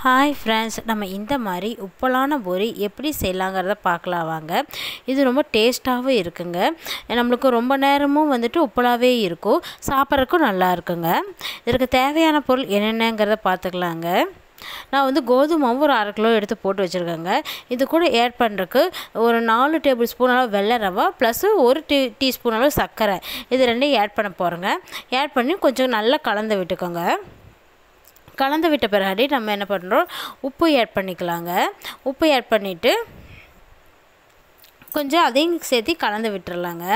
hi friends நம்ம இந்த மாதிரி உப்பலான பூரி எப்படி செய்யலாங்கிறத பார்க்கலாம் வாங்க இது ரொம்ப டேஸ்ட்டாகவும் இருக்குங்க நம்மளுக்கு ரொம்ப நேரமும் வந்துட்டு உப்பலாகவே இருக்கும் சாப்பிட்றதுக்கும் நல்லா இருக்குங்க இதற்கு தேவையான பொருள் என்னென்னங்கிறத பார்த்துக்கலாங்க நான் வந்து கோதுமாவும் ஒரு அரை கிலோ எடுத்து போட்டு வச்சுருக்கேங்க இது கூட ஆட் பண்ணுறதுக்கு ஒரு நாலு டேபிள் ஸ்பூன் அளவு வெள்ளை ரவை ப்ளஸ்ஸு ஒரு டீ டீஸ்பூன் அளவு சர்க்கரை இது ரெண்டையும் ஆட் பண்ண போகிறேங்க ஆட் பண்ணி கொஞ்சம் நல்லா கலந்து விட்டுக்கோங்க கலந்து விட்ட பிறகு நம்ம என்ன பண்ணுறோம் உப்பு ஆட் பண்ணிக்கலாங்க உப்பு ஆட் பண்ணிவிட்டு கொஞ்சம் அதையும் சேர்த்து கலந்து விட்டுறலாங்க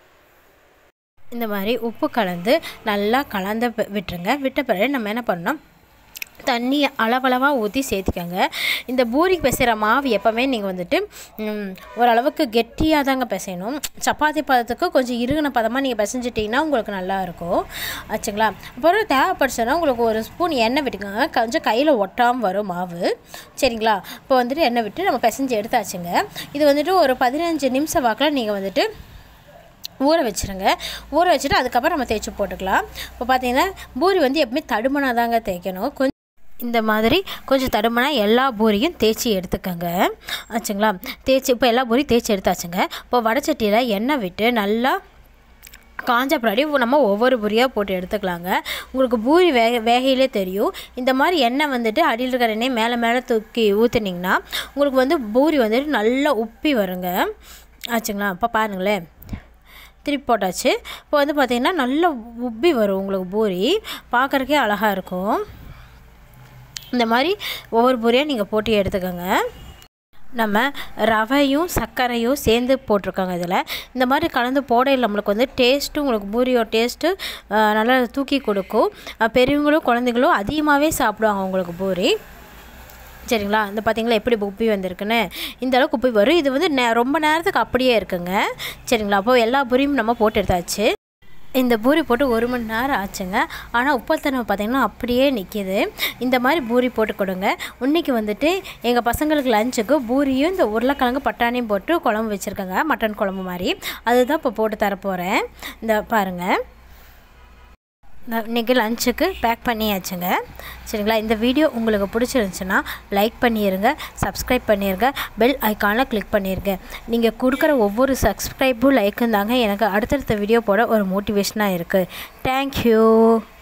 இந்த மாதிரி உப்பு கலந்து நல்லா கலந்து விட்டுருங்க விட்ட பிறகு நம்ம என்ன பண்ணோம் தண்ணி அளவளவாக ஊற்றி சேர்த்திக்கோங்க இந்த பூரிக்கு பிசைகிற மாவு எப்போவுமே நீங்கள் வந்துட்டு ஓரளவுக்கு கெட்டியாக தாங்க பிசையணும் சப்பாத்தி பதத்துக்கு கொஞ்சம் இருகின பதமாக நீங்கள் பிசைஞ்சிட்டிங்கன்னா உங்களுக்கு நல்லாயிருக்கும் ஆச்சுங்களா அப்புறம் தேவைப்படுச்சுன்னா உங்களுக்கு ஒரு ஸ்பூன் எண்ணெய் விட்டுக்கோங்க கொஞ்சம் கையில் ஒட்டாமல் வரும் மாவு சரிங்களா இப்போ வந்துட்டு எண்ணெய் விட்டு நம்ம பிசைஞ்சு எடுத்தாச்சுங்க இது வந்துட்டு ஒரு பதினஞ்சு நிமிஷம் வாக்கில் நீங்கள் வந்துட்டு ஊற வச்சுருங்க ஊற வச்சுட்டு அதுக்கப்புறம் நம்ம தேய்ச்சி போட்டுக்கலாம் இப்போ பார்த்தீங்கன்னா பூரி வந்து எப்பவுமே தடுமனாக தாங்க தேய்க்கணும் கொஞ்சம் இந்த மாதிரி கொஞ்சம் தடுமனா எல்லா பூரியும் தேய்ச்சி எடுத்துக்கோங்க ஆச்சுங்களா தேய்ச்சி இப்போ எல்லா பூரியும் தேய்ச்சி எடுத்தாச்சுங்க இப்போ வடச்சட்டியில் எண்ணெய் விட்டு நல்லா காஞ்ச பின்னாடி நம்ம ஒவ்வொரு பூரியாக போட்டு எடுத்துக்கலாங்க உங்களுக்கு பூரி வேக வேகையிலே தெரியும் இந்த மாதிரி எண்ணெய் வந்துட்டு அடியில் இருக்கிற எண்ணெய் மேலே மேலே தூக்கி ஊற்றுனிங்கன்னா உங்களுக்கு வந்து பூரி வந்துட்டு நல்லா உப்பி வருங்க ஆச்சுங்களா இப்போ பாருங்களேன் திருப்பி போட்டாச்சு இப்போ வந்து பார்த்திங்கன்னா நல்லா உப்பி வரும் உங்களுக்கு பூரி பார்க்குறக்கே அழகாக இருக்கும் இந்த மாதிரி ஒவ்வொரு பூரியாக நீங்கள் போட்டு எடுத்துக்கோங்க நம்ம ரவையும் சர்க்கரையும் சேர்ந்து போட்டிருக்காங்க இதில் இந்த மாதிரி கலந்து போடையில் நம்மளுக்கு வந்து டேஸ்ட்டும் உங்களுக்கு பூரியோட டேஸ்ட்டு நல்லா தூக்கி கொடுக்கும் பெரியவங்களும் குழந்தைங்களும் அதிகமாகவே சாப்பிடுவாங்க உங்களுக்கு பூரி சரிங்களா இந்த பார்த்தீங்களா எப்படி உப்பி வந்திருக்குன்னு இந்த அளவுக்கு உப்பி வரும் இது வந்து நே ரொம்ப நேரத்துக்கு அப்படியே இருக்குங்க சரிங்களா அப்போ எல்லா பூரியும் நம்ம போட்டு எடுத்தாச்சு இந்த பூரி போட்டு ஒரு மணி நேரம் ஆச்சுங்க ஆனால் உப்பத்தனம் பார்த்திங்கன்னா அப்படியே நிற்கிது இந்த மாதிரி பூரி போட்டு கொடுங்க இன்றைக்கி வந்துட்டு எங்கள் பசங்களுக்கு லஞ்சுக்கு பூரியும் இந்த உருளைக்கிழங்கு பட்டாணியும் போட்டு குழம்பு வச்சுருக்கேங்க மட்டன் குழம்பு மாதிரி அதுதான் இப்போ போட்டு தரப்போகிறேன் இந்த பாருங்கள் இன்றைக்கி லஞ்சுக்கு பேக் பண்ணியாச்சுங்க சரிங்களா இந்த வீடியோ உங்களுக்கு பிடிச்சிருந்துச்சுன்னா லைக் பண்ணிடுங்க சப்ஸ்கிரைப் பண்ணிடுங்க பெல் ஐக்கானில் கிளிக் பண்ணிடுங்க நீங்கள் கொடுக்குற ஒவ்வொரு சப்ஸ்கிரைப்பும் லைக்கும் தாங்க எனக்கு அடுத்தடுத்த வீடியோ போட ஒரு மோட்டிவேஷனாக இருக்குது தேங்க்யூ